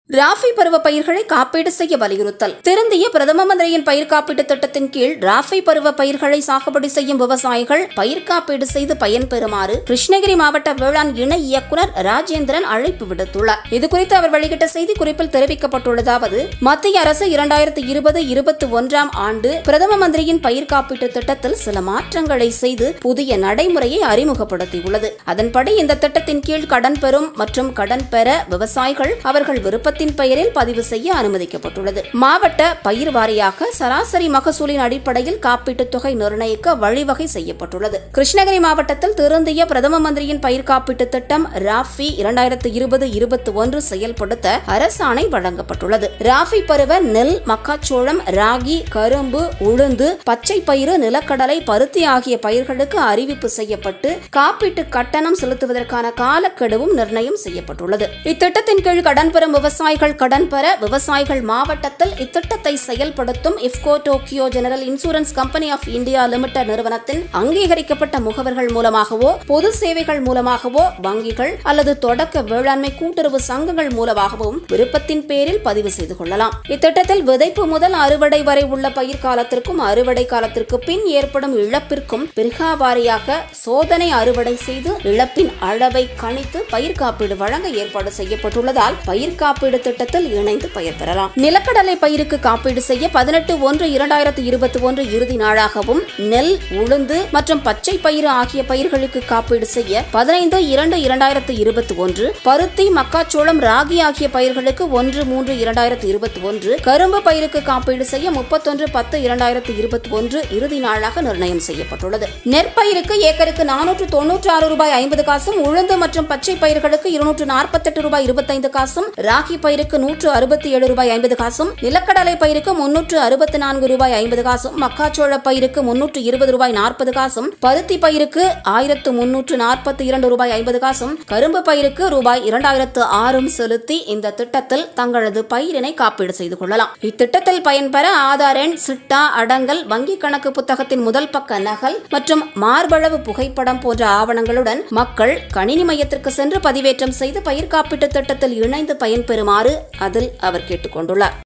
ராஃபி பருவ பயிர்களை காப்பீடு செய்ய வலியுறுத்தல் திருந்திய பிரதம மந்திரியின் பயிர் காப்பீட்டு திட்டத்தின் கீழ் ராஃபி பருவ பயிர்களை சாகுபடி செய்யும் விவசாயிகள் பயிர் காப்பீடு செய்து பயன்பெறுமாறு கிருஷ்ணகிரி மாவட்ட வேளாண் இணை இயக்குநர் ராஜேந்திரன் அழைப்பு விடுத்துள்ளார் இதுகுறித்து அவர் வெளியிட்ட செய்திக்குறிப்பில் தெரிவிக்கப்பட்டுள்ளதாவது மத்திய அரசு இரண்டாயிரத்தி இருபது இருபத்தி ஒன்றாம் ஆண்டு பிரதம மந்திரியின் பயிர் காப்பீட்டு திட்டத்தில் சில மாற்றங்களை செய்து புதிய நடைமுறையை அறிமுகப்படுத்தியுள்ளது அதன்படி இந்த திட்டத்தின் கீழ் கடன் பெறும் மற்றும் கடன் பெற விவசாயிகள் அவர்கள் விருப்பத்தின் பெயரில் பதிவு செய்ய அனுமதிக்கப்பட்டுள்ளது மாவட்ட பயிர் வாரியாக சராசரி மகசூலின் அடிப்படையில் காப்பீட்டுத் தொகை நிர்ணயிக்க வழிவகை செய்யப்பட்டுள்ளது கிருஷ்ணகிரி மாவட்டத்தில் திருந்திய பிரதம மந்திரியின் பயிர் காப்பீட்டு திட்டம் ராஃபி இரண்டாயிரத்து இருபது இருபத்தி ஒன்று செயல்படுத்த அரசாணை வழங்கப்பட்டுள்ளது ராஃபி பருவ நெல் மக்காச்சோளம் ராகி கரும்பு உளுந்து பச்சை பயிறு நிலக்கடலை பருத்தி ஆகிய பயிர்களுக்கு அறிவிப்பு செய்யப்பட்டு காப்பீட்டு கட்டணம் செலுத்துவதற்கான காலக்கெடுவும் நிர்ணயம் செய்யப்பட்டுள்ளது இத்திட்டத்தின் கீழ் கடன் பெறும் விவசாயிகள் கடன் பெற விவசாயிகள் மாவட்டத்தில் இத்திட்டத்தை செயல்படுத்தும் IFFCO Tokio general insurance company of India limited நிறுவனத்தின் அங்கீகரிக்கப்பட்ட முகவர்கள் மூலமாகவோ பொது சேவைகள் மூலமாகவோ வங்கிகள் அல்லது தொடக்க வேளாண்மை கூட்டுறவு சங்கங்கள் மூலமாகவும் விருப்பத்தின் பேரில் பதிவு செய்து கொள்ளலாம் இத்திட்டத்தில் விதைப்பு முதல் அறுவடை வரை உள்ள பயிர் காலத்திற்கும் அறுவடை காலத்திற்கு பின் ஏற்படும் இழப்பிற்கும் பிற்காவாரியாக சோதனை அறுவடை செய்து இழப்பின் அளவை கணித்து பயிர் காப்பீடு வழங்க ஏற்பாடு செய்யப்பட்டுள்ளதால் பயிர் காப்பீடு திட்டத்தில் இணைந்து பயிர் பெறலாம் நிலக்கடலை பயிருக்கு காப்பீடு செய்ய பதினெட்டு ஒன்று இரண்டாயிரத்து இருபத்தி ஒன்று இறுதி நாளாகவும் நெல் உளுந்து மற்றும் பச்சை பயிறு ஆகிய பயிர்களுக்கு காப்பீடு செய்ய பதினைந்து இரண்டு இரண்டாயிரத்து இருபத்தி ஒன்று பருத்தி மக்காச்சோளம் ராகி ஆகிய பயிர்களுக்கு ஒன்று மூன்று இரண்டாயிரத்து இருபத்தி ஒன்று கரும்பு பயிருக்கு காப்பீடு செய்ய முப்பத்தொன்று பத்து இரண்டாயிரத்து இருபத்தி ஒன்று இறுதி நாளாக நிர்ணயம் செய்யப்பட்டுள்ளது நெற்பயிருக்கு ஏக்கருக்கு நானூற்று தொன்னூற்று ஆறு ரூபாய் ஐம்பது காசும் உளுந்து மற்றும் பச்சை பயிர்களுக்கு இருநூற்று நாற்பத்தெட்டு ரூபாய் இருபத்தைந்து காசும் ராகி பயிருக்கு நூற்று அறுபத்தி ஏழு ரூபாய் ஐம்பது காசும் நிலக்கடலை பயிருக்கு முன்னூற்று அறுபத்தி நான்கு ரூபாய் ஐம்பது காசும் மக்காச்சோள பயிருக்கு முன்னூற்று இருபது ரூபாய் நாற்பது காசும் பருத்தி பயிருக்கு ஆயிரத்து முன்னூற்று நாற்பத்தி இரண்டு ரூபாய் ஐம்பது காசும் கரும்பு பயிருக்கு ரூபாய் இரண்டாயிரத்து ஆறும் செலுத்தி இந்த திட்டத்தில் தங்களது பயிரினை காப்பீடு செய்து கொள்ளலாம் இத்திட்டத்தில் பயன்பெற ஆதார் எண் சிட்டா அடங்கல் வங்கி கணக்கு புத்தகத்தின் முதல் பக்க நகல் மற்றும் மார்பளவு புகைப்படம் போன்ற ஆவணங்களுடன் மக்கள் கணினி மையத்திற்கு சென்று பதிவேற்றம் செய்து பயிர் காப்பீட்டு திட்டத்தில் இணைந்து பயன்பெறுமாறு அதில் அவர் கேட்டுக் கொண்டுள்ளார்